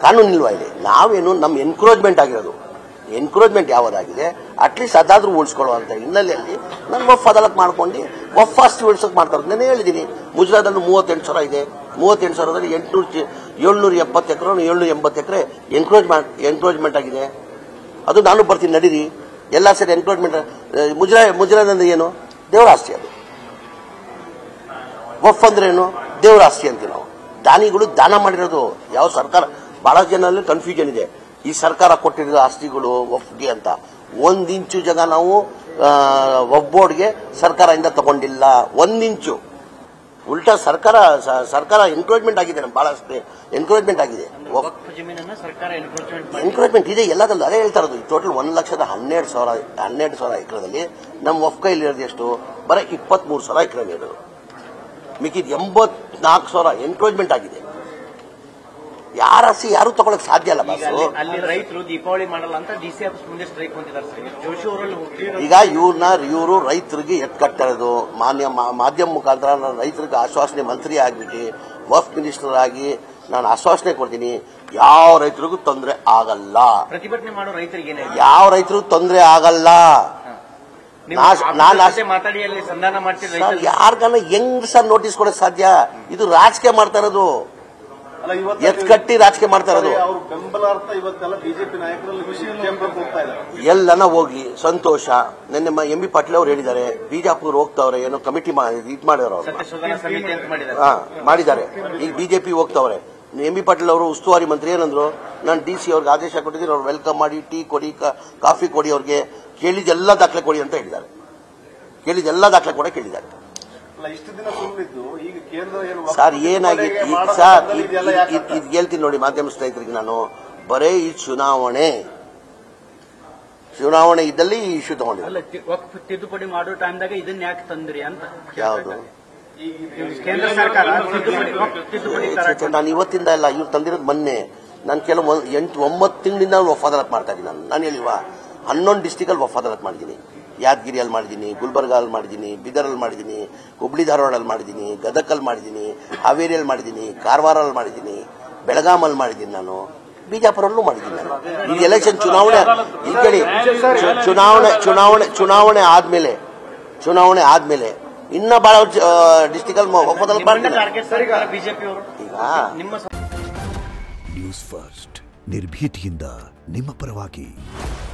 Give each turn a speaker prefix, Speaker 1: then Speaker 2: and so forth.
Speaker 1: ಕಾನೂನಿಲ್ವಾ ಇಲ್ಲಿ ನಾವೇನು ನಮ್ಮ ಎನ್ಕ್ರೋಚ್ಮೆಂಟ್ ಆಗಿರೋದು ಎನ್ಕ್ರೋಚ್ಮೆಂಟ್ ಯಾವ್ದಾಗಿದೆ ಅಟ್ಲೀಸ್ಟ್ ಅದಾದ್ರೂ ಉಳಿಸ್ಕೊಳ್ಳುವಂತ ಹಿನ್ನೆಲೆಯಲ್ಲಿ ನಾನು ವಫ್ ಅದಾಲತ್ ಮಾಡ್ಕೊಂಡು ವಫ್ ಆಸ್ತಿ ಉಳಿಸೋಕೆ ಮಾಡ್ತಾರೆ ನಾನು ಹೇಳಿದ್ದೀನಿ ಮುಜರಾದಲ್ಲಿ ಮೂವತ್ತೆಂಟು ಸಾವಿರ ಇದೆ ಮೂವತ್ತೆಂಟು ಸಾವಿರದಲ್ಲಿ ಎಂಟುನೂರು ಏಳ್ನೂರ ಎಪ್ಪತ್ತು ಎಕರೆ ಏಳ್ನೂರ ಎಂಬತ್ತು ಎಕರೆ ಎನ್ಕ್ರೋಚ್ಮೆಂಟ್ ಎನ್ಕ್ರೋಚ್ಮೆಂಟ್ ಆಗಿದೆ ಅದು ನಾನು ಬರ್ತೀನಿ ನಡೀರಿ ಎಲ್ಲ ಸೇರಿ ಎನ್ಕ್ರೋಚ್ಮೆಂಟ್ ಮುಜರಾ ಮುಜರಾದಂದ್ರೆ ಏನು ದೇವರ ಆಸ್ತಿ ಅದು ವಫ್ ಅಂದ್ರೆ ಏನು ದೇವರ ಆಸ್ತಿ ಅಂತೀವಿ ನಾವು ದಾನಿಗಳು ದಾನ ಮಾಡಿರೋದು ಯಾವ ಸರ್ಕಾರ ಬಹಳ ಜನಲ್ಲಿ ಕನ್ಫ್ಯೂಷನ್ ಇದೆ ಈ ಸರ್ಕಾರ ಕೊಟ್ಟಿರೋ ಆಸ್ತಿಗಳು ವಫ್ಗೆ ಅಂತ ಒಂದ್ ಇಂಚು ಜಾಗ ನಾವು ಆ, ವಫ್ ಬೋರ್ಡ್ಗೆ ಸರ್ಕಾರದಿಂದ ತಗೊಂಡಿಲ್ಲ ಒಂದ್ ಇಂಚು ಉಲ್ಟಾ ಸರ್ಕಾರ ಸ- ಸರ್ಕಾರ ಎನ್ಕ್ರೋಚ್ಮೆಂಟ್ ಆಗಿದೆ ನಮ್ಗೆ ಬಹಳಷ್ಟು ಎನ್ಕ್ರೋಚ್ಮೆಂಟ್ ಆಗಿದೆ ವಫ್
Speaker 2: ವಕ್ಫ್ ಜಮೀನನ್ನ ಸರ್ಕಾರ ಎನ್ಕ್ರೋಚ್ಮೆಂಟ್ ಮಾಡಿ
Speaker 1: ಎನ್ಕ್ರೋಚ್ಮೆಂಟ್ ಇದೆ ಎಲ್ಲದಲ್ಲೂ ಅದೇ ಹೇಳ್ತಾ ಇರೋದು ಟೋಟಲ್ ಒಂದ್ ಲಕ್ಷದ ಹನ್ನೆರಡು ಸಾವಿರ ಹನ್ನೆರಡು ಸಾವಿರ ಎಕರೆದಲ್ಲಿ ನಮ್ಮ ವಫ್ ಕೈಲಿ ಇರೋದು ಎಷ್ಟು ಬರೀ ಇಪ್ಪತ್ಮೂರು ಸಾವಿರ ಎಕರೆ ಇರೋದು ಮಿಕ್ಕಿದ ಎಂಬತ್ನಾಲ್ಕು ಸಾವಿರ ಎನ್ಕ್ರೋಚ್ಮೆಂಟ್ ಆಗಿದೆ ಯಾರ ಆಸ್ತಿ ಯಾರು ತಗೊಳಕ್ ಸಾಧ್ಯ ಅಲ್ಲ
Speaker 2: ಈಗ
Speaker 1: ಬಾಸು
Speaker 2: ಅಲ್ಲಿ ಅಲ್ಲಿ ರೈತರು ದೀಪಾವಳಿ ಮಾಡಲ್ಲ ಅಂತ ಡಿಸಿ ಆಫೀಸ್ ಮುಂದೆ ಸ್ಟ್ರೈಕ್ ಹೊಂದಿದ್ದಾರೆ ಸರ್ ಜೋಶಿ ಅವರಲ್ಲಿ ಹೋಗ್ತೀವಿ
Speaker 1: ಈಗ ಇವ್ರನ್ನ ಇವರು ರೈತರಿಗೆ ಎತ್ ಕಟ್ಟಿರೋದು ಮಾನ್ಯ ಮಾ- ಮಾಧ್ಯಮ ಮುಖಾಂತರ ನಾನು ರೈತರಿಗೆ ಆಶ್ವಾಸನೆ ಮಂತ್ರಿ ಆಗ್ಬಿಟ್ಟು ವಫ್ ಮಿನಿಸ್ಟರ್ ಆಗಿ ನಾನು ಆಶ್ವಾಸನೆ ಕೊಡ್ತೀನಿ ಯಾವ ರೈತರಿಗೂ ತೊಂದರೆ ಆಗಲ್ಲ
Speaker 2: ಪ್ರತಿಭಟನೆ ಮಾಡೋ ರೈತರಿಗೆ ಏನೇ
Speaker 1: ಯಾವ ರೈತರಿಗೂ ತೊಂದರೆ ಆಗಲ್ಲ
Speaker 2: ನಿಮ್ಮ
Speaker 1: ನಾ-
Speaker 2: ಆಫೀಸರ್
Speaker 1: ನಾನ್
Speaker 2: ಜೊತೆ ಮಾತಾಡಿ ಅಲ್ಲಿ ಸಂಧಾನ ಮಾಡ್ತೀರಿ
Speaker 1: ಸರ್
Speaker 2: ರೈತರಿಗೆ
Speaker 1: ಯಾರ್ಗಾನ ಹೆಂಗ್ ಸರ್ ನೋಟಿಸ್ ಕೊಡಕ್ ಸಾಧ್ಯ ಇದು ರಾಜಕೀಯ ಮಾಡ್ತಾ ಇರೋದು
Speaker 3: ಅಲ್ಲ ಇವತ್ತು
Speaker 1: ಎತ್ ಕಟ್ಟಿ ರಾಜಕೀಯ ಮಾಡ್ತಾ ಇರೋದು
Speaker 3: ಅವ್ರ ಬೆಂಬಲಾರ್ಥ ಇವತ್ತೆಲ್ಲ ಬಿಜೆಪಿ ನಾಯಕರಲ್ಲಿ ಕೇಂದ್ರಕ್ಕೆ ಹೋಗ್ತಾ ಇದ್ದಾರೆ
Speaker 1: ಎಲ್ಲನ ಹೋಗಿ ಸಂತೋಷ ನಿನ್ನೆ ಎಂ ಬಿ ಪಾಟೀಲ್ ಅವ್ರು ಹೇಳಿದ್ದಾರೆ ಬಿಜಾಪುರ್ ಹೋಗ್ತಾವ್ರೆ ಏನೋ ಕಮಿಟಿ ಇದು ಮಾಡಿದ್ರು ಅವ್ರು
Speaker 2: ಸತ್ಯಶೋಧನಾ ಸಮಿತಿ ಅಂತ ಮಾಡಿದ್ದಾರೆ
Speaker 1: ಹಾ ಮಾಡಿದ್ದಾರೆ ಈಗ ಬಿಜೆಪಿ ಹೋಗ್ತಾವ್ರೆ ಎಂ ಬಿ ಪಾಟೀಲ್ ಅವರು ಉಸ್ತುವಾರಿ ಮಂತ್ರಿ ಏನಂದ್ರು ನಾನು ಡಿ ಸಿ ಅವ್ರಿಗೆ ಆದೇಶ ಕೊಟ್ಟಿದ್ದೀನಿ ಅವ್ರು ವೆಲ್ಕಮ್ ಮಾಡಿ ಟೀ ಕೊಡಿ ಕಾ- ಕಾಫಿ ಕೊಡಿ ಅವ್ರಿಗೆ ಕೇಳಿದೆಲ್ಲ ದಾಖಲೆ ಕೊಡಿ ಅಂತ ಹೇಳಿದ್ದಾರೆ ಕೇಳಿದೆಲ್ಲ ದಾಖಲೆ ಕೂಡ ಕೇಳಿದ್ದಾರೆ
Speaker 3: ಅಲ್ಲ ಇಷ್ಟು ದಿನ ಸುಮ್ಮನಿದ್ದು ಈಗ ಕೇಂದ್ರ ಏನು
Speaker 1: ಸರ್ ಏನಾಗಿ
Speaker 3: ಒಕ್ಕೂಟಕ್ಕೆ ಮಾಡೋ
Speaker 1: ಸರ್
Speaker 3: ಸಂದರ್ಭದಲ್ಲಿ ಇದೆಲ್ಲ ಯಾಕೆ ಆಗ್ತಾ
Speaker 1: ಇದು ಹೇಳ್ತೀನಿ ನೋಡಿ ಮಾಧ್ಯಮ ಸ್ನೇಹಿತರಿಗೆ ನಾನು ಬರೇ ಈ ಚುನಾವಣೆ ಚುನಾವಣೆ ಇದ್ದಲ್ಲಿ ಈ ಇಶ್ಯೂ ತಗೊಂಡಿಲ್ಲ
Speaker 4: ಅಲ್ಲ ತಿ- ವಕ್ಫ್ ತಿದ್ದುಪಡಿ ಮಾಡೋ ಟೈಮ್ದಾಗ ಇದನ್ನ ಯಾಕೆ ತಂದ್ರಿ ಅಂತ
Speaker 1: ಯಾವುದು
Speaker 4: ಕೇಂದ್ರ ಸರ್ಕಾರ ತಿದ್ದುಪಡಿ ವಕ್ಫ್ ತಿದ್ದುಪಡಿ ತರಕ್ಕೆ
Speaker 1: ನಾನು ಇವತ್ತಿಂದ ಇಲ್ಲ ಇವ್ರು ತಂದಿರೋದು ಮೊನ್ನೆ ನಾನು ಕೆಲವು ಒಂದ್- ಎಂಟು ಒಂಬತ್ತು ತಿಂಗಳಿಂದ ವಫ್ ಅದಾಲತ್ ಮಾಡ್ತಾ ಇದ್ದೀನಿ ನಾನು ನಾನು ಹೇಳಿಲ್ವಾ ಹನ್ನೊಂದು ಡಿಸ್ಟಿಕಲ್ಲಿ ವಫ್ ಅದಾಲತ್ ಮಾಡಿದ್ದೀನಿ ಯಾದಗಿರಿಯಲ್ಲಿ ಮಾಡಿದ್ದೀನಿ ಗುಲ್ಬರ್ಗಾಲ್ ಮಾಡಿದ್ದೀನಿ ಬೀದರಲ್ಲಿ ಮಾಡಿದ್ದೀನಿ ಹುಬ್ಳಿ ಧಾರವಾಡಲ್ಲಿ ಮಾಡಿದ್ದೀನಿ ಗದಕಲ್ಲಿ ಮಾಡಿದ್ದೀನಿ ಹಾವೇರಿಯಲ್ಲಿ ಮಾಡಿದ್ದೀನಿ ಕಾರವಾರಲ್ಲಿ ಮಾಡಿದ್ದೀನಿ ಬೆಳಗಾಮಲ್ಲಿ ಮಾಡಿದ್ದೀನಿ ನಾನು ಬಿಜಾಪುರಲ್ಲೂ ಮಾಡಿದ್ದೀನಿ ನಾನು ಈಗ ಎಲೆಕ್ಷನ್ ಚುನಾವಣೆ ಈಗ ಕೇಳಿ ಚು- ಚುನಾವಣೆ ಚುನಾವಣೆ ಚುನಾವಣೆ ಆದ್ಮೇಲೆ ಚುನಾವಣೆ ಆದ್ಮೇಲೆ ಇನ್ನ ಬಹಳ ಡಿಸ್ಟಿಕ್ ಅಲ್ಲಿ ವಫ್ ಅದಾಲತ್ ಮಾಡ್ತೀನಿ
Speaker 2: ಟಾರ್ಗೆಟ್ ಸರ್ಕಾರ ಬಿಜೆಪಿ ಅವರು
Speaker 1: ಈಗ
Speaker 2: ನಿಮ್ಮ ಸ-
Speaker 5: ನ್ಯೂಸ್ ಫಸ್ಟ್ ನಿರ್ಭೀತಿಯಿಂದ ನಿಮ್ಮ ಪರವಾಗಿ